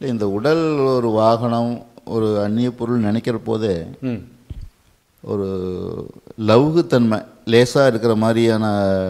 இல்லை இந்த உடல் ஒரு வாகனம் ஒரு அந்நிய பொருள் நினைக்கிற போதே ம் ஒரு லவ்குத்தன்மை லேசாக இருக்கிற மாதிரியான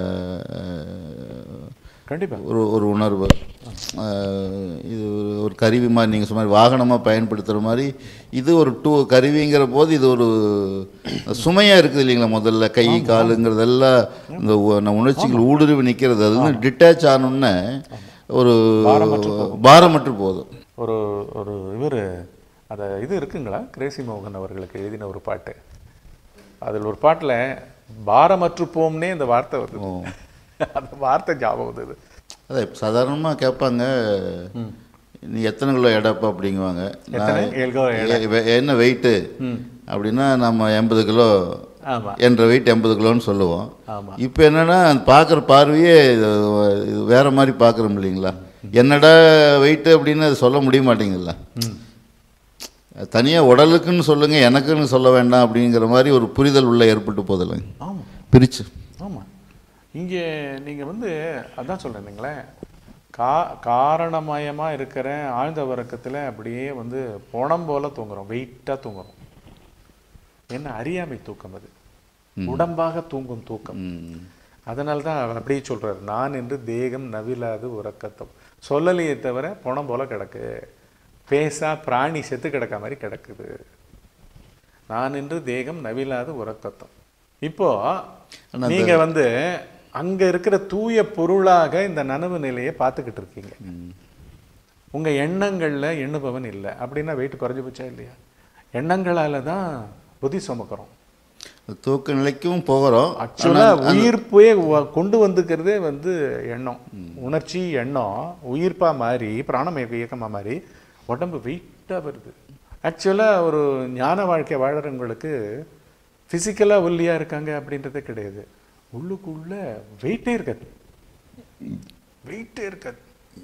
அஹ், கண்டிப்பா ஒரு ஒரு உணர்வு அஹ், இது ஒரு ஒரு கருவி மாதிரி நீங்கள் சொன்ன மாதிரி வாகனமாக பயன்படுத்துகிற மாதிரி இது ஒரு டூ கருவிங்கிற போது இது ஒரு சுமையாக இருக்குது இல்லைங்களா முதல்ல கை காலுங்கிறதெல்லாம் இந்த உ- நம்ம உணர்ச்சிகள் ஊடுருவி நிற்கிறது அது வந்து டிட்டாச் ஆனோன்னே ஒரு பாரமற்று போதும் ஒரு ஒரு இவர் அந்த இது இருக்குங்களா கிரேசி மோகன் அவர்களுக்கு எழுதின ஒரு பாட்டு அதில் ஒரு பாட்டில் பாரமற்று போம்னே இந்த வார்த்தை வருது அந்த வார்த்தை ஞாபகம் வந்தது அதான் இப்போ சாதாரணமாக கேட்பாங்க நீ எத்தனை கிலோ எடைப்பா அப்படிங்குவாங்க எத்தனை நான் கிலோ எ- வெ- என்ன வெயிட்டு அப்படின்னா நம்ம எண்பது கிலோ ஆமா என்ற வெயிட் எண்பது கிலோன்னு சொல்லுவோம் ஆமா இப்போ என்னன்னா பார்க்குற பார்வையே இது இது வேற மாதிரி பார்க்குறோம் இல்லைங்களா என்னடா வெயிட்டு அப்படின்னு அது சொல்ல முடிய மாட்டேங்குதுல்ல தனியாக உடலுக்குன்னு சொல்லுங்க எனக்குன்னு சொல்ல வேண்டாம் அப்படிங்கிற மாதிரி ஒரு புரிதல் உள்ள ஏற்பட்டு போதில்லை ஆமா பிரிச்சு ஆமா இங்கே நீங்க வந்து அதான் சொல்றேனுங்களே கா காரணமயமா இருக்கிற ஆழ்ந்த உறக்கத்துல அப்படியே வந்து பொணம் போல தூங்குறோம் வெயிட்டா தூங்குறோம் என்ன அறியாமை தூக்கம் அது உடம்பாக தூங்கும் தூக்கம் ம். அதனால தான் அவர் அப்படியே சொல்றாரு நான் என்று தேகம் நவிலாது உறக்கத்தம் சொல்லலையே தவிர பொணம் போல கிடக்கு பேசா பிராணி செத்து கிடக்க மாதிரி கிடக்குது நான் என்று தேகம் நவிலாது உறக்கத்தம் இப்போ நீங்க வந்து அங்க இருக்கிற தூய பொருளாக இந்த நனவு நிலையை பார்த்துக்கிட்டு இருக்கீங்க உங்க எண்ணங்கள்ல எண்ணுபவன் இல்லை அப்படின்னா வெயிட் குறைஞ்சு போச்சா இல்லையா எண்ணங்களால தான் புத்தி சுமக்கிறோம் தூக்க நிலைக்கும் போகிறோம் ஆக்சுவலா உயிர்ப்பே வ- கொண்டு வந்துக்கிறதே வந்து எண்ணம் உணர்ச்சி எண்ணம் உயிர்ப்பா மாறி பிராணமய இயக்கமா மாறி உடம்பு வெயிட்டா வருது ஆக்சுவலா ஒரு ஞான வாழ்க்கை வாழறவங்களுக்கு பிசிக்கலா ஒல்லியா இருக்காங்க அப்படின்றதே கிடையாது உள்ளுக்குள்ள வெயிட்டே இருக்காது வெயிட்டே இருக்காது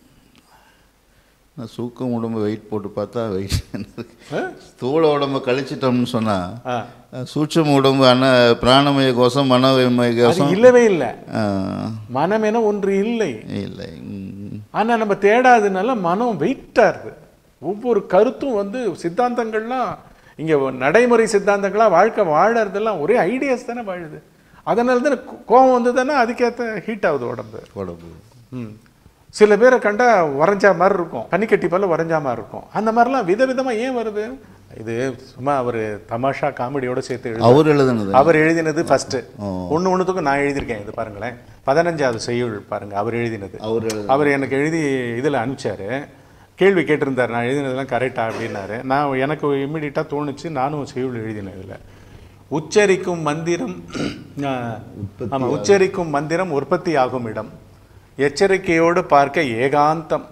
நான் சூக்கம் உடம்பு வெயிட் போட்டு பார்த்தா வெயிட் ஸ்தூல உடம்பை கழிச்சிட்டோம்னு சொன்னால் ஆ. சூட்சம உடம்பு அன பிராணமய கோஷம் மனோமய அது கோஷம் இல்லவே இல்லை ஆ, மனம் என ஒன்று இல்லை இல்லை ம். ஆனா நம்ம தேடாததுனால மனம் வெயிட்டா இருக்கு ஒவ்வொரு கருத்தும் வந்து சித்தாந்தங்கள்லாம் இங்க நடைமுறை சித்தாந்தங்களா வாழ்க்கை வாழறதெல்லாம் ஒரே ஐடியாஸ் தானே வாழுது அதனால தானே கோ- கோவம் வந்து தானே அதுக்கேற்ற ஹீட் ஆகுது உடம்பு உடம்பு ம் சில பேரை கண்டா வரைஞ்சா மாதிரி இருக்கும் பனிக்கட்டி போல வரைஞ்சா மாதிரி இருக்கும் அந்த மாதிரிலாம் விதவிதமா ஏன் வருது இது சும்மா அவர் தமாஷா காமெடியோட சேர்த்து எழுது அவர் எழுதுனது அவர் எழுதினது ஃபர்ஸ்ட் ஒண்ணு ஒண்ணுத்துக்கும் நான் எழுதியிருக்கேன் இது பாருங்களேன் பதினஞ்சாவது செய்யுள் பாருங்க அவர் எழுதினது அவர் எழுது அவர் எனக்கு எழுதி இதில் அனுப்பிச்சாரு கேள்வி கேட்டிருந்தார் நான் எழுதினதெல்லாம் கரெக்டா அப்படின்னாரு நான் எனக்கு இம்மிடியட்டாக தோணுச்சு நானும் செய்யுள் எழுதினேன் இதில் உச்சரிக்கும் மந்திரம் ஆஹ், ஆமா உச்சரிக்கும் மந்திரம் உற்பத்தி ஆகும் இடம் எச்சரிக்கையோடு பார்க்க ஏகாந்தம்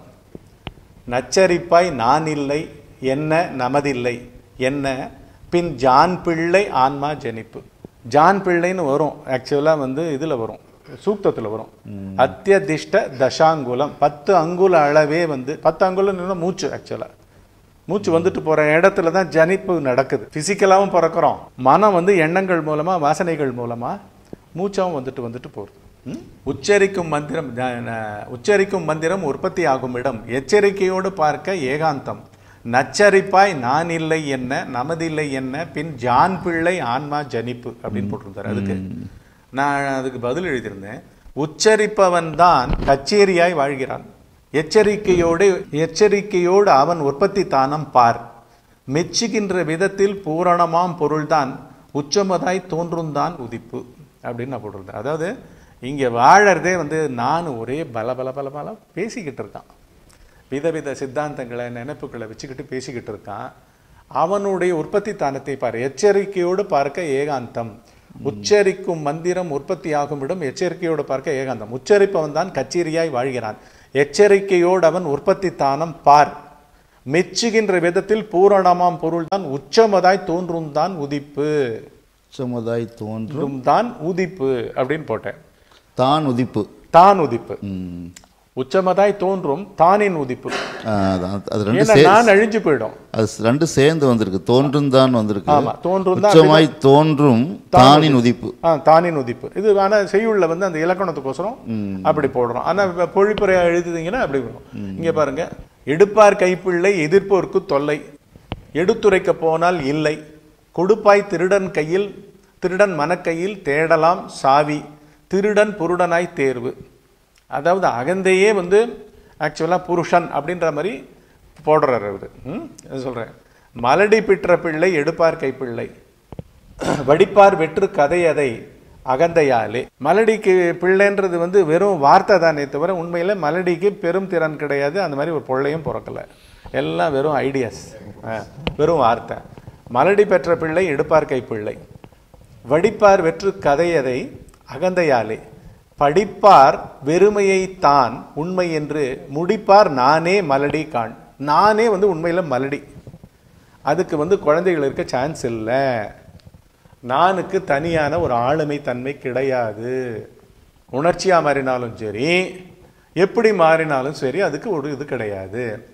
நச்சரிப்பாய் நான் இல்லை என்ன நமதில்லை என்ன பின் ஜான் பிள்ளை ஆன்மா ஜனிப்பு ஜான் பிள்ளைன்னு வரும் ஆக்சுவலாக வந்து இதில் வரும் சூக்தத்தில் வரும் அத்தியதிஷ்ட தசாங்குலம் பத்து அங்குல அளவே வந்து பத்து அங்குலம் மூச்சு ஆக்சுவலாக மூச்சு வந்துட்டு போற இடத்துல தான் ஜனிப்பு நடக்குது பிசிக்கலாவும் பிறக்கிறோம் மனம் வந்து எண்ணங்கள் மூலமா வாசனைகள் மூலமா மூச்சாவும் வந்துட்டு வந்துட்டு போகுது ம்? உச்சரிக்கும் மந்திரம் ஜ- ந- உச்சரிக்கும் மந்திரம் உற்பத்தி ஆகும் இடம் எச்சரிக்கையோடு பார்க்க ஏகாந்தம் நச்சரிப்பாய் நான் இல்லை என்ன நமதில்லை என்ன பின் ஜான் பிள்ளை ஆன்மா ஜனிப்பு அப்படின்னு போட்டிருந்தாரு அதுக்கு நான் அதுக்கு பதில் எழுதியிருந்தேன் உச்சரிப்பவன் தான் கச்சேரியாய் வாழ்கிறான் எச்சரிக்கையோடு எச்சரிக்கையோடு அவன் உற்பத்தி தானம் பார் மெச்சுகின்ற விதத்தில் பூரணமாம் பொருள்தான் உச்சமதாய் தோன்றும்தான் உதிப்பு அப்படின்னு நான் போட்டிருந்தேன் அதாவது இங்கே வாழறதே வந்து நான் ஒரே பல பல பல பல பேசிக்கிட்டு இருக்கான் விதவித சித்தாந்தங்களை நினைப்புகளை வச்சுக்கிட்டு பேசிக்கிட்டு இருக்கான் அவனுடைய உற்பத்தி தானத்தை பார் எச்சரிக்கையோடு பார்க்க ஏகாந்தம் உச்சரிக்கும் மந்திரம் உற்பத்தி ஆகும் இடம் எச்சரிக்கையோடு பார்க்க ஏகாந்தம் உச்சரிப்பவன் தான் கச்சேரியாய் வாழ்கிறான் எச்சரிக்கையோடு அவன் உற்பத்தி தானம் பார் மெச்சுகின்ற விதத்தில் பூரணமாம் பொருள்தான் உச்சமதாய் தோன்றும் தான் உதிப்பு சமுதாய் தோன்றும் தான் உதிப்பு அப்படின்னு போட்டேன் தான் உதிப்பு தான் உதிப்பு ம். உச்சமதாய் தோன்றும் தானின் உதிப்பு ஆ, அதான். அது ரெண்டு ஏன்னா சே நான் அழிஞ்சு போயிடும் அது ரெண்டு சேர்ந்து வந்திருக்கு தோன்றும் தான் வந்திருக்கு ஆமா தோன்றும் தான் உச்சமாய் தோன்றும் தானின் உதிப்பு ஆ தானின் உதிப்பு இது ஆனா செய்யுள்ள வந்து அந்த இலக்கணத்துக்கோசரம் அப்படி போடுறோம் ஆனா இப்ப பொழிப்புரையா எழுதுதீங்கன்னா அப்படி வரும் இங்க பாருங்க எடுப்பார் கைப்பிள்ளை எதிர்ப்போர்க்கு தொல்லை எடுத்துரைக்க போனால் இல்லை கொடுப்பாய் திருடன் கையில் திருடன் மனக்கையில் தேடலாம் சாவி திருடன் புருடனாய் தேர்வு அதாவது அகந்தையே வந்து ஆக்சுவலாக புருஷன் அப்படின்ற மாதிரி போடுறாரு அவர் ம் சொல்கிறேன் மலடி பிற்ற பிள்ளை எடுப்பார் கைப்பிள்ளை வடிப்பார் வெற்று கதை அதை அகந்தையாலே மலடிக்கு பிள்ளைன்றது வந்து வெறும் வார்த்தை தானே தவிர உண்மையில் மலடிக்கு பெரும் திறன் கிடையாது அந்த மாதிரி ஒரு பிள்ளையும் பிறக்கல எல்லாம் வெறும் ஐடியாஸ் வெறும் வார்த்தை மலடி பெற்ற பிள்ளை எடுப்பார் கைப்பிள்ளை வடிப்பார் வெற்று கதையதை அகந்தையாலே படிப்பார் வெறுமையைத்தான் உண்மை என்று முடிப்பார் நானே மலடி காண் நானே வந்து உண்மையில் மலடி அதுக்கு வந்து குழந்தைகள் இருக்க சான்ஸ் இல்லை நானுக்கு தனியான ஒரு ஆளுமை தன்மை கிடையாது உணர்ச்சியாக மாறினாலும் சரி எப்படி மாறினாலும் சரி அதுக்கு ஒரு இது கிடையாது